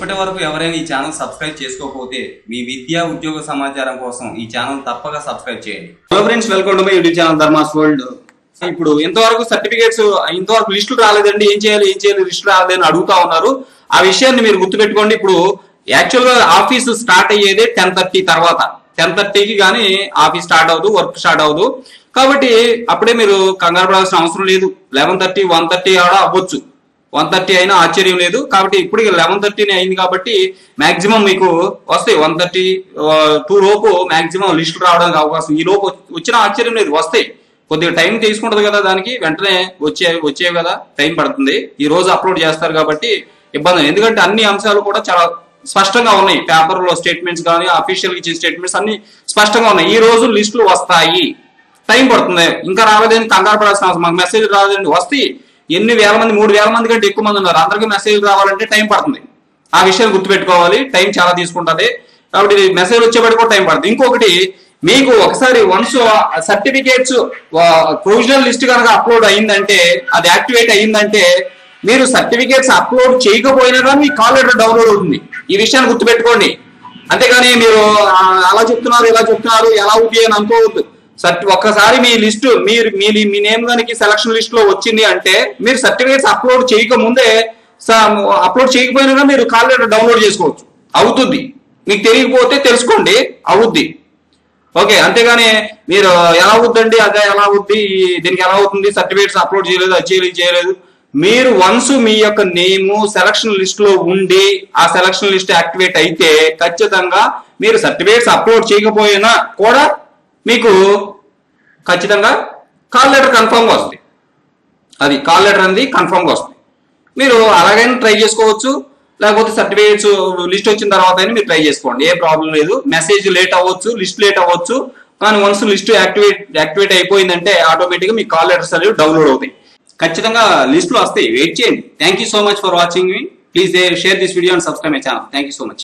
ఇప్పటి వరకు ఎవరైనా ఈ ఛానల్ సబ్స్క్రైబ్ చేసుకోకపోతే మీ విద్యా ఉద్యోగ సమాచారం కోసం ఈ ఛానల్ తప్పక సబ్స్క్రైబ్ చేయండి hello friends welcome to my YouTube channel Dharmas world ఇప్పుడు ఇంతవరకు సర్టిఫికేట్స్ ఇంతవరకు లిస్టులు రాలేదండి ఏం చేయాలి ఏం చేయాలి లిస్టు రాలేదని అడుగుతా ఉన్నారు ఆ విషయాన్ని మీరు గుర్తుపెట్టుకోండి ఇప్పుడు యాక్చువల్ గా ఆఫీస్ స్టార్ట్ అయ్యేదే టెన్ థర్టీ తర్వాత టెన్ థర్టీకి కానీ ఆఫీస్ స్టార్ట్ అవ్వదు వర్క్ స్టార్ట్ అవ్వదు కాబట్టి అప్పుడే మీరు కంగారు పడాల్సిన అవసరం లేదు లెవెన్ థర్టీ వన్ థర్టీ కూడా అవ్వచ్చు వన్ థర్టీ అయినా ఆశ్చర్యం లేదు కాబట్టి ఇప్పుడు లెవెన్ థర్టీనే అయింది కాబట్టి మాక్సిమం మీకు వస్తాయి వన్ థర్టీ టూ లోపు మాక్సిమం లిస్టులు రావడానికి అవకాశం ఈ లోపు వచ్చిన ఆశ్చర్యం లేదు వస్తాయి కొద్దిగా టైం తీసుకుంటది కదా దానికి వెంటనే వచ్చే వచ్చేవి కదా టైం పడుతుంది ఈ రోజు అప్లోడ్ చేస్తారు కాబట్టి ఇబ్బంది లేదు. ఎందుకంటే అన్ని అంశాలు కూడా చాలా స్పష్టంగా ఉన్నాయి పేపర్ లో స్టేట్మెంట్స్ కానీ అఫీషియల్ ఇచ్చిన స్టేట్మెంట్స్ అన్ని స్పష్టంగా ఉన్నాయి ఈ రోజు లిస్టులు వస్తాయి టైం పడుతుంది ఇంకా రాలేదని కంగారు పడాల్సిన అవసరం మాకు మెసేజ్ రాలేదండి వస్తాయి ఎన్ని వేల మంది మూడు వేల మంది కంటే ఎక్కువ మంది ఉన్నారు అందరికీ మెసేజ్ రావాలంటే టైం పడుతుంది ఆ విషయాలు గుర్తుపెట్టుకోవాలి టైం చాలా తీసుకుంటది కాబట్టి మెసేజ్ వచ్చేప్పటికి కూడా టైం పడుతుంది ఇంకొకటి మీకు ఒకసారి వన్స్ సర్టిఫికేట్స్ ప్రొవిజనల్ లిస్ట్ కనుక అప్లోడ్ అయిందంటే అది యాక్టివేట్ అయిందంటే మీరు సర్టిఫికేట్స్ అప్లోడ్ చేయకపోయినా కానీ మీ కాల్ లెటర్ డౌన్లోడ్ అవుతుంది ఈ విషయాన్ని గుర్తుపెట్టుకోండి అంతేగాని మీరు ఆ, అలా చెప్తున్నారు ఇలా చెప్తున్నారు ఎలా ఉంది అని అనుకోవద్దు సర్టి ఒక్కసారి మీ లిస్టు మీరు మీ మీ నేమ్ దానికి సెలక్షన్ లిస్ట్ లో వచ్చింది అంటే మీరు సర్టిఫికేట్స్ అప్లోడ్ చేయక ముందే అప్లోడ్ చేయకపోయినా కానీ మీరు కాల్ లెటర్ డౌన్లోడ్ చేసుకోవచ్చు అవుతుంది మీకు తెలియకపోతే తెలుసుకోండి అవుద్ది ఓకే అంతేగాని మీరు ఎలా అవుద్దండి అదే ఎలా అవుద్ది దీనికి ఎలా అవుతుంది సర్టిఫికేట్స్ అప్లోడ్ చేయలేదు అది చేయలేదు ఇది చేయలేదు మీరు వన్స్ మీ యొక్క నేమ్ సెలక్షన్ లిస్ట్ లో ఉండి ఆ సెలక్షన్ లిస్ట్ యాక్టివేట్ అయితే ఖచ్చితంగా మీరు సర్టిఫికేట్స్ అప్లోడ్ చేయకపోయినా కూడా మీకు ఖచ్చితంగా కాల్ లెటర్ కన్ఫర్మ్ గా వస్తుంది అది కాల్ లెటర్ అనేది కన్ఫర్మ్ గా వస్తుంది మీరు అలాగైనా ట్రై చేసుకోవచ్చు లేకపోతే సర్టిఫికేట్స్ లిస్ట్ వచ్చిన తర్వాత అయినా మీరు ట్రై చేసుకోండి ఏ ప్రాబ్లం లేదు మెసేజ్ లేట్ అవ్వచ్చు లిస్ట్ లేట్ అవ్వచ్చు కానీ వన్స్ లిస్ట్ యాక్టివేట్ యాక్టివేట్ అయిపోయిందంటే ఆటోమేటిక్ గా మీ కాల్ లెటర్స్ అనేవి డౌన్లోడ్ అవుతాయి ఖచ్చితంగా లిస్ట్ లో వస్తాయి వెయిట్ చేయండి thank you so much for watching మీ please share this video and subscribe my channel thank you so much